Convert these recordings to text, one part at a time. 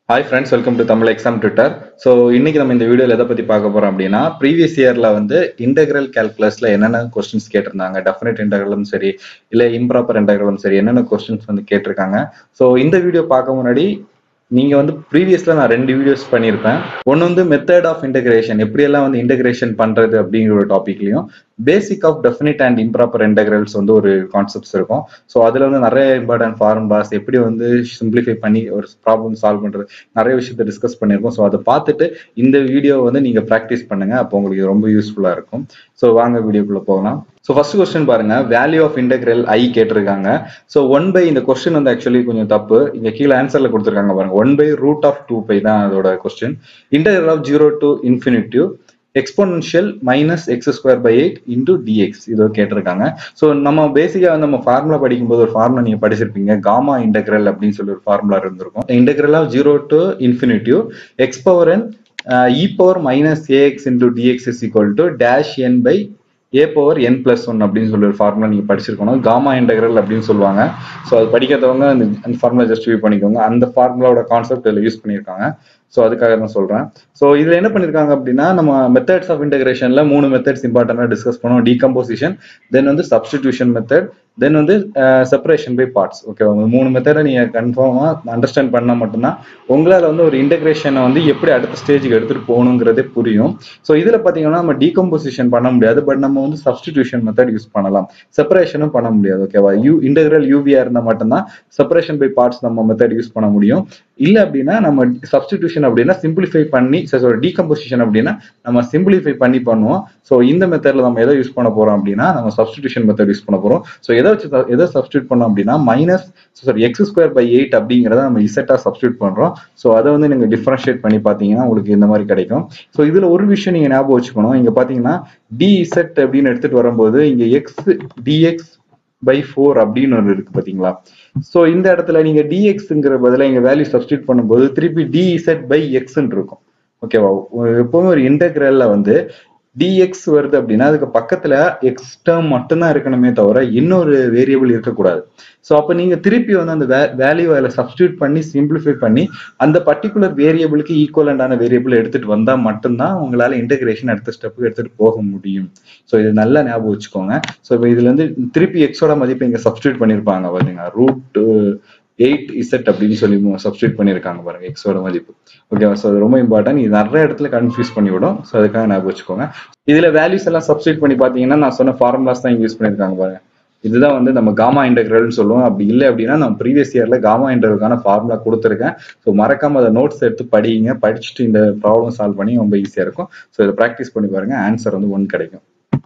hi friends welcome to Tamil exam Twitter so இன்னைக்கு நம்ம இந்த வீடியோவில் எதை பற்றி பார்க்க போறோம் அப்படின்னா ப்ரீவியஸ் இயர்ல வந்து இன்டெகிரல் கேல்குலஸ்ல என்னென்ன கொஸ்டின்ஸ் கேட்டிருந்தாங்க டெஃபினட் இன்டெகிரலும் சரி இல்லை இம்ப்ராப்பர் இன்டெகிரலும் சரி என்னென்ன கொஸ்டின்ஸ் வந்து கேட்டிருக்காங்க ஸோ இந்த வீடியோ பார்க்க முன்னாடி நீங்க வந்து ப்ரீவியஸ்ல நான் ரெண்டு வீடியோஸ் பண்ணியிருப்பேன் ஒன்று வந்து மெத்தட் ஆஃப் இன்டெகிரேஷன் எப்படியெல்லாம் வந்து இன்டெகிரேஷன் பண்றது அப்படிங்கிற ஒரு டாபிக்லையும் basic of definite and improper integrals வந்து ஒரு கான்செப்ட்ஸ் இருக்கும் ஸோ அதுல வந்து நிறைய இம்பார்ட்டன்ட் ஃபார்முலாஸ் எப்படி வந்து சிம்பிளிஃபை பண்ணி ஒரு ப்ராப்ளம் சால்வ் பண்றது நிறைய விஷயத்த டிஸ்கஸ் பண்ணியிருக்கோம் ஸோ அதை பார்த்துட்டு இந்த வீடியோ வந்து நீங்க ப்ராக்டிஸ் பண்ணுங்க அப்போ உங்களுக்கு இது ரொம்ப யூஸ்ஃபுல்லா இருக்கும் ஸோ வாங்க வீடியோக்குள்ள போகலாம் ஸோ ஃபர்ஸ்ட் கொஸ்டின் பாருங்க வேல்யூ ஆஃப் இன்டெகிரல் ஐ கேட்டிருக்காங்க ஸோ ஒன் பை இந்த கொஸ்டின் வந்து ஆக்சுவலி கொஞ்சம் தப்பு இங்க கீழே ஆன்சர்ல கொடுத்துருக்காங்க பாருங்க one by root of two by தான் அதோட question integral of zero to infinitive exponential minus x square by eight into d x இது கேட்டிருக்காங்க ஸோ நம்ம பேசிக்கா நம்ம ஃபார்முலா படிக்கும்போது ஒரு ஃபார்முலா நீங்க படிச்சிருப்பீங்க காமா இன்டெகிரல் அப்படின்னு சொல்லி ஒரு ஃபார்முலா இருந்திருக்கும் integral of zero to infinitive x power n e power minus a x into d x is equal to dash n by a power n plus one அப்படின்னு சொல்லி ஒரு ஃபார்முலா நீங்க படிச்சிருக்கணும் காமா இன்டெகிரல் அப்படின்னு சொல்லுவாங்க ஸோ அது படிக்காதவங்க அந்த ஃபார்முலா ஜஸ்ட் வியூ பண்ணிக்கோங்க அந்த ஃபார்முலாவோட கான்செப்ட் இதில் யூஸ் பண்ணியிருக்காங்க ஸோ அதுக்காக நான் சொல்றேன் ஸோ இதுல என்ன பண்ணிருக்காங்க அப்படின்னா நம்ம மெத்தட்ஸ் ஆஃப் இன்டெகிரேஷன்ல மூணு மெத்தட்ஸ் இம்பார்ட்டன்டா டிஸ்கஸ் பண்ணுவோம் டீகம்போசிஷன் தென் வந்து சப்ஸ்டிடியூஷன் மெத்தட் தென் வந்து செப்பரேஷன் பை பார்ட்ஸ் ஓகே மூணு மெத்தடை நீங்க கன்ஃபார்மா அண்டர்ஸ்டாண்ட் பண்ணா மட்டும்தான் உங்களால வந்து ஒரு இன்டெகிரேஷனை வந்து எப்படி அடுத்த ஸ்டேஜுக்கு எடுத்துட்டு போகணுங்கிறதே புரியும் ஸோ இதுல பாத்தீங்கன்னா நம்ம டீகம்போசிஷன் பண்ண முடியாது பட் நம்ம வந்து சப்ஸ்டிடியூஷன் மெத்தட் யூஸ் பண்ணலாம் செப்பரேஷனும் பண்ண முடியாது ஓகேவா யூ இன்டெகிரல் யூவியா இருந்தா மட்டும்தான் செப்பரேஷன் பை பார்ட்ஸ் நம்ம மெத்தட் யூஸ் பண்ண முடியும் இல்ல அப்படின்னா நம்ம சப்ஸ்டிடியூஷன் அப்படின்னா சிம்பிளிஃபை பண்ணி சாரி டீகம்போசிஷன் அப்படின்னா நம்ம சிம்பிளிஃபை பண்ணி பண்ணுவோம் ஸோ இந்த மெத்தட்ல நம்ம எதை யூஸ் பண்ண போறோம் அப்படின்னா நம்ம சப்ஸ்டிடியூஷன் மெத்தட் யூஸ் பண்ண போறோம் ஸோ எதை வச்சு எதை சப்ஸ்டியூட் பண்ணோம் அப்படின்னா minus sorry x square by eight அப்படிங்கிறத நம்ம இசட்டா சப்ஸ்டியூட் பண்றோம் ஸோ அதை வந்து நீங்க டிஃபரன்ஷியேட் பண்ணி பாத்தீங்கன்னா உங்களுக்கு இந்த மாதிரி கிடைக்கும் ஸோ இதுல ஒரு விஷயம் நீங்க ஞாபகம் வச்சுக்கணும் இங்க பாத்தீங்கன்னா டி இசட் அப்படின்னு எடுத்துட்டு வரும்போது இங்க எக்ஸ் டிஎக்ஸ் பை ஃபோர் அப்படின்னு ஒன்று இருக்கு பாத்தீங்களா ஸோ இந்த இடத்துல நீங்க டிஎக்ஸ்ங்கிற பதிலாக இங்க வேல்யூ சப்ஸ்டியூட் பண்ணும்போது திருப்பி டிஇசட் பை எக்ஸ்ன்னு இருக்கும் ஓகேவா எப்பவுமே ஒரு இன்டெகிரல்ல வந்து டிஎக்ஸ் வருது அப்படின்னா அதுக்கு பக்கத்துல எக்ஸ் டேர்ம் மட்டும்தான் இருக்கணுமே தவிர இன்னொரு வேரியபிள் இருக்கக்கூடாது ஸோ அப்போ நீங்க திருப்பி வந்து அந்த வேல்யூ அதில் சப்ஸ்டியூட் பண்ணி சிம்பிளிஃபை பண்ணி அந்த பர்டிகுலர் வேரியபிளுக்கு ஈக்குவலண்டான வேரியபிள் எடுத்துட்டு வந்தா மட்டும்தான் உங்களால இன்டெகிரேஷன் அடுத்த ஸ்டெப்புக்கு எடுத்துட்டு போக முடியும் ஸோ இது நல்லா ஞாபகம் வச்சுக்கோங்க ஸோ இப்போ இதுல இருந்து திருப்பி எக்ஸோட மதிப்பை இங்க சப்ஸ்டியூட் பண்ணிருப்பாங்க பாத்தீங்க ரூட் எயிட் இசட் அப்படின்னு சொல்லி சப்ஸ்டியூட் பண்ணியிருக்காங்க பாருங்க எக்ஸோட மதிப்பு ஓகேவா ஸோ அது ரொம்ப இம்பார்ட்டன்ட் இது நிறைய இடத்துல கன்ஃபியூஸ் பண்ணி விடும் ஸோ அதுக்காக ஞாபகம் வச்சுக்கோங்க இதுல வேல்யூஸ் எல்லாம் சப்ஸ்டியூட் பண்ணி பாத்தீங்கன்னா நான் சொன்ன ஃபார்முலாஸ் தான் யூஸ் பண்ணியிருக்காங்க பாருங்க இதுதான் வந்து நம்ம காமா இன்டெகிரல்னு சொல்லுவோம் அப்படி இல்லை அப்படின்னா நம்ம ப்ரீவியஸ் இயர்ல காமா இன்டெகிரலுக்கான ஃபார்முலா கொடுத்துருக்கேன் ஸோ மறக்காம அதை நோட்ஸ் எடுத்து படிங்க படிச்சுட்டு இந்த ப்ராப்ளம் சால்வ் பண்ணி ரொம்ப ஈஸியா இருக்கும் ஸோ இதை ப்ராக்டிஸ் பண்ணி பாருங்க ஆன்சர் வந்து ஒன் கிடைக்கும்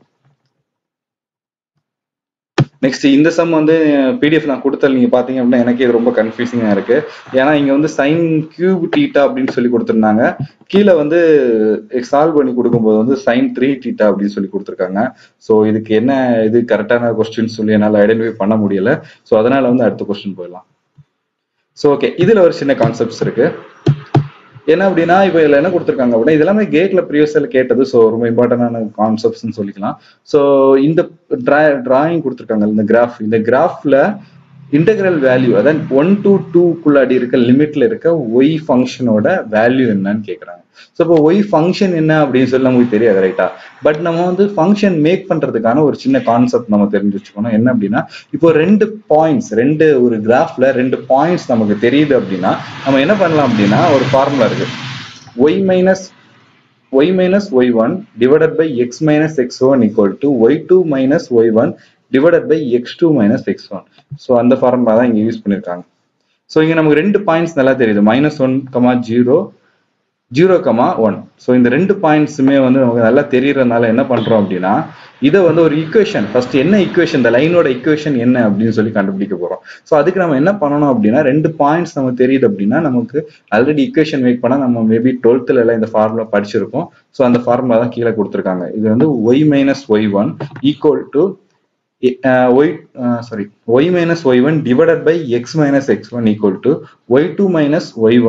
நெக்ஸ்ட் இந்த சம் வந்து பிடிஎஃப் நான் கொடுத்தல நீங்க பாத்தீங்க அப்படின்னா எனக்கு இது ரொம்ப கன்ஃபியூசிங்கா இருக்கு ஏன்னா இங்க வந்து சைன் கியூப் டீட்டா அப்படின்னு சொல்லி கொடுத்துருந்தாங்க கீழே வந்து சால்வ் பண்ணி கொடுக்கும்போது வந்து சைன் த்ரீ டீட்டா அப்படின்னு சொல்லி கொடுத்துருக்காங்க ஸோ இதுக்கு என்ன இது கரெக்டான கொஸ்டின் சொல்லி என்னால் ஐடென்டிஃபை பண்ண முடியல ஸோ அதனால வந்து அடுத்த கொஸ்டின் போயிடலாம் ஸோ ஓகே இதுல ஒரு சின்ன கான்செப்ட்ஸ் இருக்கு என்ன அப்படின்னா இப்போ இதுல என்ன கொடுத்துருக்காங்க அப்படின்னா இதெல்லாமே கேட்ல ப்ரீவியஸ்ல கேட்டது ஸோ ரொம்ப இம்பார்ட்டன்டான கான்செப்ட்ஸ்னு சொல்லிக்கலாம் ஸோ இந்த டிராயிங் கொடுத்துருக்காங்க இந்த கிராஃப் இந்த கிராஃப்ல இன்டெகிரல் வேல்யூ அதான் ஒன் டு டூக்குள்ளாடி இருக்க லிமிட்ல இருக்க ஒய் ஃபங்க்ஷனோட வேல்யூ என்னன்னு கேட்குறாங்க ஸோ இப்போ ஒய் ஃபங்க்ஷன் என்ன அப்படின்னு சொல்லி நமக்கு தெரியாது ரைட்டா பட் நம்ம வந்து ஃபங்க்ஷன் மேக் பண்றதுக்கான ஒரு சின்ன கான்செப்ட் நம்ம தெரிஞ்சு வச்சுக்கணும் என்ன அப்படின்னா இப்போ ரெண்டு பாயிண்ட்ஸ் ரெண்டு ஒரு கிராஃப்ல ரெண்டு பாயிண்ட்ஸ் நமக்கு தெரியுது அப்படின்னா நம்ம என்ன பண்ணலாம் அப்படின்னா ஒரு ஃபார்முலா இருக்கு y minus y minus y one divided by x minus x one equal to y two minus y one divided by x two minus x one so அந்த ஃபார்முலா தான் இங்க யூஸ் பண்ணிருக்காங்க ஸோ இங்க நமக்கு ரெண்டு points நல்லா தெரியுது minus one comma zero zero comma one so இந்த ரெண்டு பாயிண்ட்ஸுமே வந்து நமக்கு நல்லா தெரியறதுனால என்ன பண்றோம் அப்படின்னா இதை வந்து ஒரு ஈக்குவேஷன் ஃபர்ஸ்ட் என்ன ஈக்குவேஷன் இந்த லைனோட ஈக்குவேஷன் என்ன அப்படின்னு சொல்லி கண்டுபிடிக்க போறோம் ஸோ அதுக்கு நம்ம என்ன பண்ணணும் அப்படின்னா ரெண்டு பாயிண்ட்ஸ் நமக்கு தெரியுது அப்படின்னா நமக்கு ஆல்ரெடி ஈக்குவேஷன் மேக் பண்ணா நம்ம மேபி டுவெல்த்ல எல்லாம் இந்த ஃபார்முலா படிச்சிருப்போம் ஸோ அந்த ஃபார்முலா தான் கீழே கொடுத்துருக்காங்க இது வந்து y minus y one equal to y sorry y minus y one divided by x minus x one equal to y two minus y one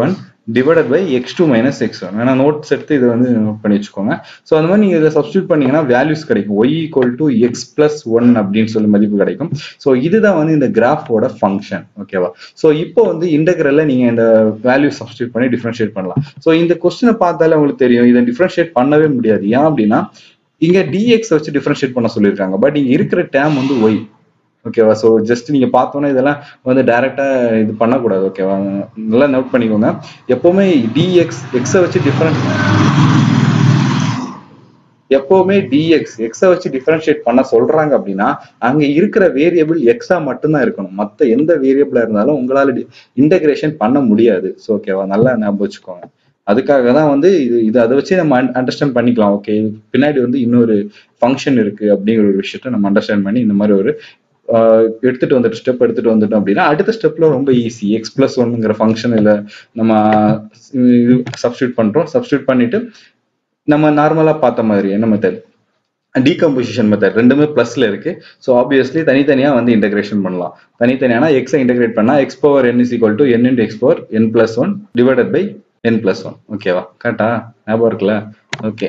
divided by x two minus x one வேணா notes எடுத்து இதை வந்து note பண்ணி வச்சுக்கோங்க so அந்த மாதிரி நீங்க இதை சப்ஸ்டியூட் பண்ணீங்கன்னா வேல்யூஸ் கிடைக்கும் y equal to x plus one அப்படின்னு சொல்லி மதிப்பு கிடைக்கும் ஸோ இதுதான் வந்து இந்த கிராஃபோட ஃபங்க்ஷன் ஓகேவா ஸோ இப்போ வந்து இன்டகிரல்ல நீங்க இந்த வேல்யூ சப்ஸ்டியூட் பண்ணி டிஃபரன்ஷியேட் பண்ணலாம் ஸோ இந்த கொஸ்டினை பார்த்தாலே உங்களுக்கு தெரியும் இதை டிஃபரன்ஷியேட் பண்ணவே முடியாது ஏன் அப்படின்னா இங்க டிஎக்ஸ் வச்சு டிஃபரன்ஷியேட் பண்ண சொல்லியிருக்காங்க பட் இங்க இருக்கிற டேம் வந்து ஒய் ஓகேவா ஸோ ஜஸ்ட் நீங்க பார்த்தோன்னே இதெல்லாம் வந்து டைரக்டா இது பண்ணக்கூடாது ஓகேவா நல்லா நோட் பண்ணிக்கோங்க எப்பவுமே டிஎக்ஸ் எக்ஸை வச்சு டிஃபரன்ஸ் எப்பவுமே டிஎக்ஸ் எக்ஸை வச்சு டிஃபரன்ஷியேட் பண்ண சொல்றாங்க அப்படின்னா அங்க இருக்கிற வேரியபிள் எக்ஸா மட்டும்தான் இருக்கணும் மத்த எந்த வேரியபிளா இருந்தாலும் உங்களால இன்டகிரேஷன் பண்ண முடியாது ஸோ ஓகேவா நல்லா ஞாபகம் வச்சுக்கோங்க அதுக்காக தான் வந்து இது இது அதை வச்சு நம்ம அண்டர்ஸ்டாண்ட் பண்ணிக்கலாம் ஓகே பின்னாடி வந்து இன்னொரு ஃபங்க்ஷன் இருக்கு அப்படிங்கிற ஒரு விஷயத்த நம்ம அண்டர்ஸ்டாண்ட் பண்ணி இந்த மாதிரி ஒரு ஆஹ் எடுத்துட்டு வந்துட்டு ஸ்டெப் எடுத்துட்டு வந்துட்டோம் அப்படின்னா அடுத்த ஸ்டெப்ல ரொம்ப ஈஸி எக்ஸ் பிளஸ் ஒன்னுங்கிற ஃபங்க்ஷன் இல்ல நம்ம இது சப்ஸ்டியூட் பண்றோம் சப்ஸ்டியூட் பண்ணிட்டு நம்ம நார்மலா பார்த்த மாதிரி என்ன மெத்தட் டீகம்போசிஷன் மெத்தட் ரெண்டுமே பிளஸ்ல இருக்கு ஸோ ஆப்வியஸ்லி தனித்தனியா வந்து இன்டகிரேஷன் பண்ணலாம் தனித்தனியான எக்ஸை இன்டகிரேட் பண்ணா x power n is equal to n into x power n plus one divided by n plus one ஓகேவா கரெக்டா ஞாபகம் இருக்குல்ல ஓகே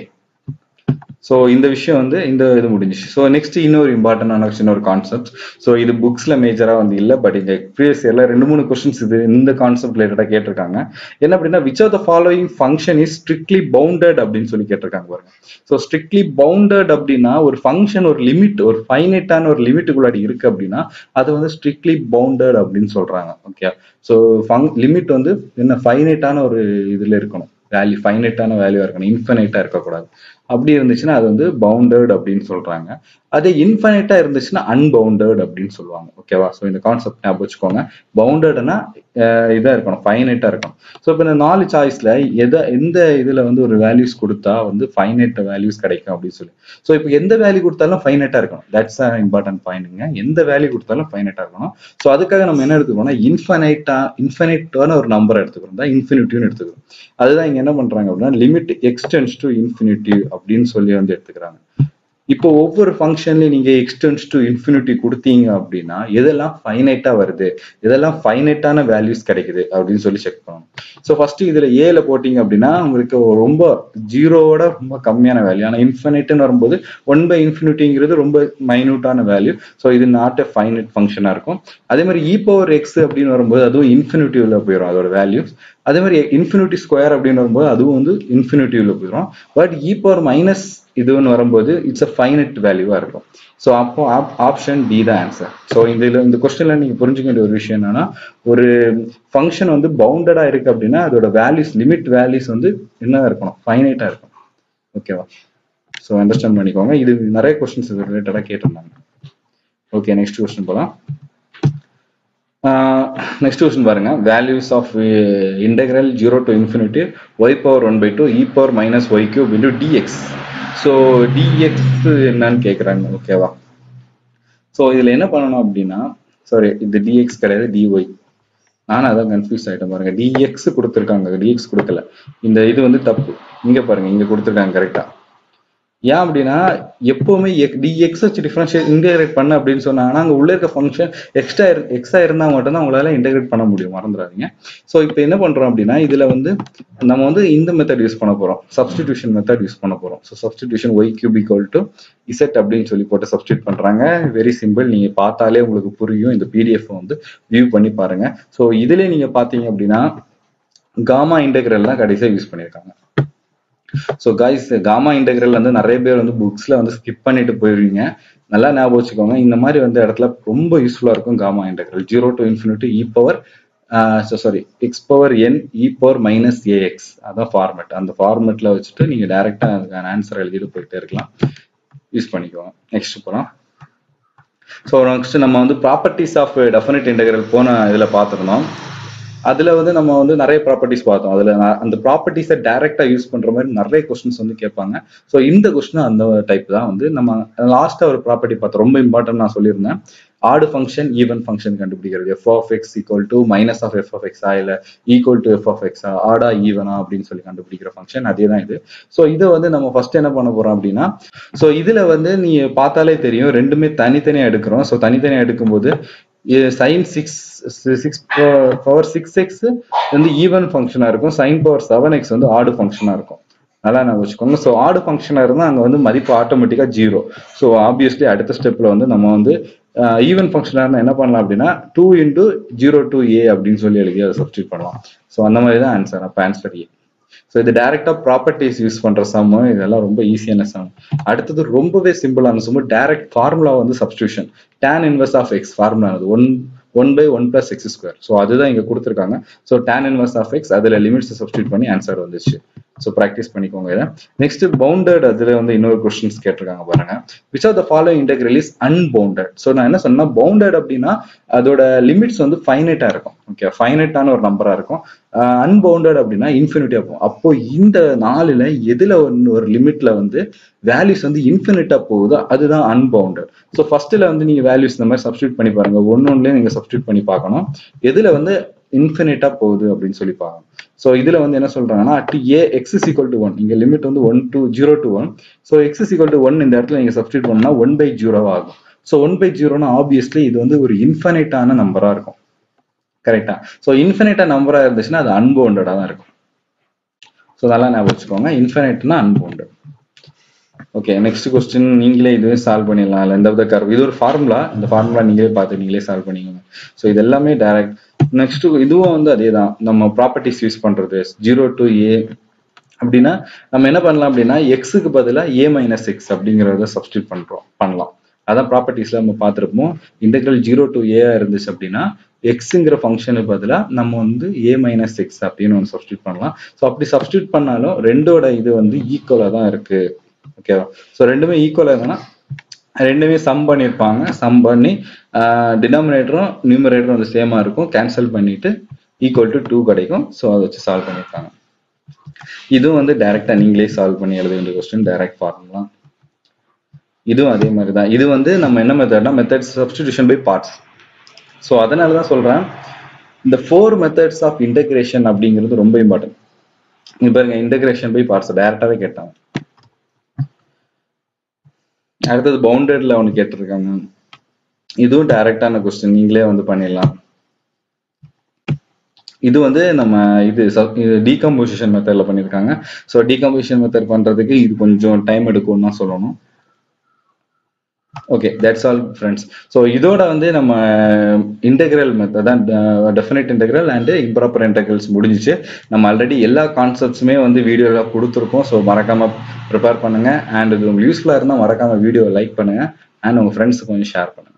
ஸோ இந்த விஷயம் வந்து இந்த இது முடிஞ்சிச்சு ஸோ நெக்ஸ்ட் இன்னொரு இம்பார்ட்டன்டான இன்னொரு கான்செப்ட் ஸோ இது புக்ஸ்ல மேஜரா வந்து இல்லை பட் இந்த ப்ரீவியஸ் இயர்ல ரெண்டு மூணு கொஸ்டின்ஸ் இது இந்த கான்செப்ட் ரிலேட்டடா கேட்டிருக்காங்க என்ன அப்படின்னா which of the following function is strictly bounded அப்படின்னு சொல்லி கேட்டிருக்காங்க பாருங்க ஸோ ஸ்ட்ரிக்ட்லி பவுண்டட் அப்படின்னா ஒரு ஃபங்க்ஷன் ஒரு லிமிட் ஒரு ஃபைனைட்டான ஒரு லிமிட்டுக்குள்ளாடி இருக்கு அப்படின்னா அது வந்து ஸ்ட்ரிக்ட்லி பவுண்டட் அப்படின்னு சொல்றாங்க ஓகே ஸோ ஃபங் லிமிட் வந்து என்ன ஃபைனைட்டான ஒரு இதுல இருக்கணும் வேல்யூ ஃபைனைட்டான வேல்யூவா இருக்கணும் இன்ஃபைனைட்டா இருக்கக்கூடாது அப்படி இருந்துச்சுன்னா அது வந்து பவுண்டட் அப்படின்னு சொல்றாங்க அதே இன்ஃபைனைட்டா இருந்துச்சுன்னா அன்பவுண்டட் அப்படின்னு சொல்லுவாங்க ஓகேவா ஸோ இந்த கான்செப்ட் ஞாபகம் வச்சுக்கோங்க பவுண்டட்னா இதா இருக்கணும் ஃபைனைட்டா இருக்கணும் ஸோ இப்போ இந்த நாலு சாய்ஸ்ல எதை எந்த இதுல வந்து ஒரு வேல்யூஸ் கொடுத்தா வந்து ஃபைனைட் வேல்யூஸ் கிடைக்கும் அப்படின்னு சொல்லி ஸோ இப்போ எந்த வேல்யூ கொடுத்தாலும் ஃபைனைட்டா இருக்கணும் தட்ஸ் இம்பார்ட்டன்ட் பாயிண்ட்ங்க எந்த வேல்யூ கொடுத்தாலும் ஃபைனைட்டா இருக்கணும் ஸோ அதுக்காக நம்ம என்ன எடுத்துக்கோம்னா இன்ஃபைனைட்டா இன்ஃபைனைட்டான ஒரு நம்பர் எடுத்துக்கிறோம் தான் இன்ஃபினிட்டிவ்னு எடுத்துக்கிறோம் அதுதான் இங்க என்ன பண்றாங்க அப்படின்னா லிமிட் எக்ஸ்டென்ஸ் டு இன்ஃபினிட்டிவ் அப்படின்னு சொல்லி வந்து எடுத்துக்கிறாங்க இப்போ ஒவ்வொரு ஃபங்க்ஷன்லயும் நீங்க எக்ஸ்டென்ஸ் டு இன்ஃபினிட்டி கொடுத்தீங்க அப்படின்னா எதெல்லாம் ஃபைனைட்டா வருது எதெல்லாம் ஃபைனைட்டான வேல்யூஸ் கிடைக்குது அப்படின்னு சொல்லி செக் பண்ணணும் ஸோ ஃபர்ஸ்ட் இதுல ஏல போட்டீங்க அப்படின்னா உங்களுக்கு ரொம்ப ஜீரோவோட ரொம்ப கம்மியான வேல்யூ ஆனா இன்ஃபினிட்னு வரும்போது ஒன் பை இன்ஃபினிட்டிங்கிறது ரொம்ப மைனூட்டான வேல்யூ ஸோ இது நாட் எ ஃபைனைட் ஃபங்க்ஷனா இருக்கும் அதே மாதிரி இ பவர் எக்ஸ் அப்படின்னு வரும்போது அதுவும் இன்ஃபினிட்டிவ்ல போயிடும் அதோட வேல்யூஸ் அதே மாதிரி இன்ஃபினிட்டி ஸ்கொயர் அப்படின்னு வரும்போது அதுவும் வந்து இன்ஃபினிட்டிவ்ல போயிடும் பட் இ பவர் மைனஸ் இதுன்னு வரும்போது இட்ஸ் அ ஃபைனட் வேல்யூவா இருக்கும் ஸோ அப்போ ஆப்ஷன் டி தான் ஆன்சர் ஸோ இதுல இந்த கொஸ்டின்ல நீங்க புரிஞ்சுக்க வேண்டிய ஒரு விஷயம் என்னன்னா ஒரு ஃபங்க்ஷன் வந்து பவுண்டடா இருக்கு அப்படின்னா அதோட வேல்யூஸ் லிமிட் வேல்யூஸ் வந்து என்ன இருக்கணும் ஃபைனைட்டா இருக்கும் ஓகேவா ஸோ அண்டர்ஸ்டாண்ட் பண்ணிக்கோங்க இது நிறைய கொஸ்டின்ஸ் இது ரிலேட்டடா கேட்டிருந்தாங்க ஓகே நெக்ஸ்ட் கொஸ்டின் போலாம் நெக்ஸ்ட் கொஸ்டின் பாருங்க values of integral zero to infinity y power one by two e power minus y cube into d x so d x என்னன்னு கேட்குறாங்க ஓகேவா ஸோ இதில் என்ன பண்ணணும் அப்படின்னா சாரி இது டிஎக்ஸ் கிடையாது டிஒய் நானும் அதான் கன்ஃபியூஸ் ஆகிட்டேன் பாருங்க டிஎக்ஸ் கொடுத்துருக்காங்க டிஎக்ஸ் கொடுக்கல இந்த இது வந்து தப்பு இங்கே பாருங்க இங்கே கொடுத்துருக்காங்க கரெக்டாக ஏன் அப்படின்னா எப்பவுமே டிஎக்ஸ் வச்சு டிஃபரன்ஷியேட் இன்டெகிரேட் பண்ண அப்படின்னு சொன்னாங்கன்னா அங்கே உள்ள இருக்க ஃபங்க்ஷன் எக்ஸ்ட்ரா எக்ஸ்ட்ரா இருந்தால் மட்டும்தான் உங்களால இன்டெகிரேட் பண்ண முடியும் மறந்துடாதீங்க ஸோ இப்போ என்ன பண்றோம் அப்படின்னா இதுல வந்து நம்ம வந்து இந்த மெத்தட் யூஸ் பண்ண போறோம் சப்ஸ்டிடியூஷன் மெத்தட் யூஸ் பண்ண போறோம் so substitution y cube equal to z அப்படின்னு சொல்லி போட்டு சப்ஸ்டியூட் பண்றாங்க வெரி சிம்பிள் நீங்க பார்த்தாலே உங்களுக்கு புரியும் இந்த பிடிஎஃப் வந்து வியூ பண்ணி பாருங்க ஸோ இதுல நீங்க பாத்தீங்க அப்படின்னா காமா இன்டெகிரல்லாம் கடைசியா யூஸ் பண்ணியிருக்காங்க ஸோ கைஸ் காமா இன்டெகிரல் வந்து நிறைய பேர் வந்து புக்ஸ்ல வந்து ஸ்கிப் பண்ணிட்டு போயிருவீங்க நல்லா ஞாபகம் வச்சுக்கோங்க இந்த மாதிரி வந்து இடத்துல ரொம்ப யூஸ்ஃபுல்லா இருக்கும் gamma integral zero to infinity e power sorry x power n e power minus a x அதான் ஃபார்மெட் அந்த ஃபார்மெட்ல வச்சுட்டு நீங்க டைரக்டா அதுக்கான ஆன்சர் எழுதிட்டு போயிட்டே இருக்கலாம் யூஸ் பண்ணிக்கோங்க நெக்ஸ்ட் போலாம் ஸோ நெக்ஸ்ட் நம்ம வந்து ப்ராப்பர்ட்டிஸ் ஆஃப் டெஃபினட் இன்டெகிரல் போன இதுல பார்த்துருந்தோம் அதுல வந்து நம்ம வந்து நிறைய ப்ராப்பர்ட்டிஸ் பார்த்தோம் அதுல அந்த ப்ராப்பர்ட்டிஸை டைரக்டா யூஸ் பண்ற மாதிரி நிறைய கொஸ்டின்ஸ் வந்து கேட்பாங்க ஸோ இந்த கொஸ்டின் அந்த டைப் தான் வந்து நம்ம லாஸ்டா ஒரு ப்ராப்பர்ட்டி பார்த்தோம் ரொம்ப இம்பார்ட்டன்ட் நான் சொல்லியிருந்தேன் ஆடு ஃபங்க்ஷன் ஈவன் ஃபங்க்ஷன் கண்டுபிடிக்கிறது f of x equal to minus of f of எக்ஸா இல்ல ஈக்குவல் டு எஃப் ஆஃப் எக்ஸா ஆடா ஈவனா அப்படின்னு சொல்லி கண்டுபிடிக்கிற ஃபங்க்ஷன் அதே தான் இது ஸோ இதை வந்து நம்ம ஃபர்ஸ்ட் என்ன பண்ண போறோம் அப்படின்னா ஸோ இதுல வந்து நீங்க பார்த்தாலே தெரியும் ரெண்டுமே தனித்தனியா எடுக்கிறோம் ஸோ தனித்தனியா எடுக்கும்போது sine six six power six x வந்து ஈவன் ஃபங்க்ஷனா இருக்கும் சைன் பவர் செவன் எக்ஸ் வந்து ஆடு ஃபங்க்ஷனா இருக்கும் நல்லா நான் வச்சுக்கோங்க ஸோ ஆடு ஃபங்க்ஷனா இருந்தால் அங்கே வந்து மதிப்பு ஆட்டோமேட்டிக்கா ஜீரோ ஸோ ஆப்வியஸ்லி அடுத்த ஸ்டெப்ல வந்து நம்ம வந்து ஈவன் ஃபங்க்ஷனா இருந்தால் என்ன பண்ணலாம் அப்படின்னா two into zero to a அப்படின்னு சொல்லி எழுதி அதை சப்ஸ்டியூட் பண்ணலாம் ஸோ அந்த மாதிரி தான் ஆன்சர் அப்போ ஆன்சர் ஏ ஸோ இது டைரக்டா ப்ராப்பர்ட்டிஸ் யூஸ் பண்ற சம் இதெல்லாம் ரொம்ப ஈஸியான சம் அடுத்தது ரொம்பவே சிம்பிளான சம் டைரக்ட் ஃபார்முலா வந்து substitution tan inverse of x formula அது one one by one plus x square so அதுதான் இங்க கொடுத்துருக்காங்க so tan inverse of x அதுல லிமிட்ஸ் சப்ஸ்டியூட் பண்ணி ஆன்சர் வந்துச்சு ஸோ ப்ராக்டிஸ் பண்ணிக்கோங்க இதை நெக்ஸ்ட் பவுண்டட் அதுல வந்து இன்னொரு கொஸ்டின்ஸ் கேட்டிருக்காங்க பாருங்க which of the following integral is unbounded so நான் என்ன சொன்னா பவுண்டட் அப்படின்னா அதோட லிமிட்ஸ் வந்து ஃபைனைட்டா இருக்கும் ஓகே ஃபைனைட்டான ஒரு நம்பரா இருக்கும் அன்பவுண்டட் அப்படின்னா இன்ஃபினிட்டியா போகும் அப்போ இந்த நாலுல எதுல ஒன்று ஒரு லிமிட்ல வந்து வேல்யூஸ் வந்து இன்ஃபினிட்டா போகுதோ அதுதான் அன்பவுண்டட் ஸோ ஃபர்ஸ்ட்ல வந்து நீங்க வேல்யூஸ் இந்த மாதிரி சப்ஸ்டியூட் பண்ணி பாருங்க ஒன்னு ஒன்னுலயே நீங்க சப்ஸ்டியூட் பண்ணி பார்க்கணும் எதுல வந்து இன்ஃபினிட்டா போகுது அப்படின்னு சொல்லி பார்க்கணும் ஸோ இதுல வந்து என்ன சொல்றாங்கன்னா at a x is equal to one இங்க லிமிட் வந்து one to zero to one so x is equal to one இந்த இடத்துல நீங்க சப்ஸ்டியூட் பண்ணா ஒன் பை ஜீரோ ஆகும் ஸோ ஒன் பை ஜீரோனா ஆப்வியஸ்லி இது வந்து ஒரு இன்ஃபினிட்டான நம்பரா இருக்கும் கரெக்டா ஸோ இன்ஃபினிட்டா நம்பரா இருந்துச்சுன்னா அது அன்பவுண்டடா தான் இருக்கும் ஸோ அதெல்லாம் ஞாபகம் வச்சுக்கோங்க இன்ஃபினிட்னா அன்பவுண்டட் ஓகே நெக்ஸ்ட் கொஸ்டின் நீங்களே இதுவே சால்வ் பண்ணிடலாம் இல்லை எந்த வித கர்வ் இது ஒரு ஃபார்முலா இந்த ஃபார்முலா நீங்களே பார்த்து நீங்களே சால்வ் பண்ணிக்கோங்க ஸோ இது எல்லாமே டைரக்ட் நெக்ஸ்ட் இதுவும் வந்து அதே தான் நம்ம ப்ராப்பர்ட்டிஸ் யூஸ் பண்றது ஜீரோ டு ஏ அப்படின்னா நம்ம என்ன பண்ணலாம் அப்படின்னா எக்ஸுக்கு பதிலாக ஏ மைனஸ் எக்ஸ் அப்படிங்கிறத சப்ஸ்டியூட் பண்றோம் பண்ணலாம் அதான் ப்ராப்பர்ட்டிஸ்ல நம்ம பார்த்துருப்போம் இன்டெகிரல் ஜீரோ டு ஏ இருந்துச்சு அப்படின்னா எக்ஸுங்கிற ஃபங்க்ஷனுக்கு பதிலாக நம்ம வந்து ஏ மைனஸ் எக்ஸ் அப்படின்னு ஒன்று சப்ஸ்டியூட் பண்ணலாம் ஸோ அப்படி சப்ஸ்டியூட் பண்ணாலும் ரெண்டோட இது வந்து ஈக்குவலாக தான் இருக்கு ஓகேவா ஸோ ரெண்டுமே ஈக்குவலாக இருந்ததுன்னா ரெண்டுமே சம் பண்ணியிருப்பாங்க சம் பண்ணி டினாமினேட்டரும் நியூமரேட்டரும் வந்து சேமா இருக்கும் கேன்சல் பண்ணிட்டு ஈக்குவல் டு டூ கிடைக்கும் ஸோ அதை வச்சு சால்வ் பண்ணியிருக்காங்க இதுவும் வந்து டைரக்டா நீங்களே சால்வ் பண்ணி எழுத வேண்டிய கொஸ்டின் டைரக்ட் ஃபார்முலா இதுவும் அதே மாதிரி தான் இது வந்து நம்ம என்ன மெத்தட்னா method substitution by parts so அதனால தான் சொல்றேன் இந்த ஃபோர் மெத்தட்ஸ் ஆஃப் இன்டகிரேஷன் அப்படிங்கிறது ரொம்ப இம்பார்ட்டன்ட் இங்க பாருங்க இன்டகிரேஷன் பை பார்ட்ஸ் டைரக்டாவே கேட்டாங்க அடுத்தது பவுண்டட்ல ஒன்று கேட்டிருக்காங்க இதுவும் டைரக்டான கொஸ்டின் நீங்களே வந்து பண்ணிடலாம் இது வந்து நம்ம இது டீகம்போசிஷன் மெத்தட்ல பண்ணியிருக்காங்க ஸோ டீகம்போசிஷன் மெத்தட் பண்றதுக்கு இது கொஞ்சம் டைம் எடுக்கும்னு தான் சொல்லணும் okay that's all friends so இதோட வந்து நம்ம இன்டெகிரல் மெத்தட் தான் definite integral and improper integrals முடிஞ்சிச்சு நம்ம ஆல்ரெடி எல்லா கான்செப்ட்ஸுமே வந்து வீடியோவில் கொடுத்துருக்கோம் ஸோ மறக்காம ப்ரிப்பேர் பண்ணுங்க அண்ட் இது உங்களுக்கு யூஸ்ஃபுல்லாக இருந்தால் மறக்காம வீடியோ லைக் பண்ணுங்க அண்ட் உங்க ஃப்ரெண்ட்ஸுக்கு கொஞ்சம் ஷேர் பண்ணுங்க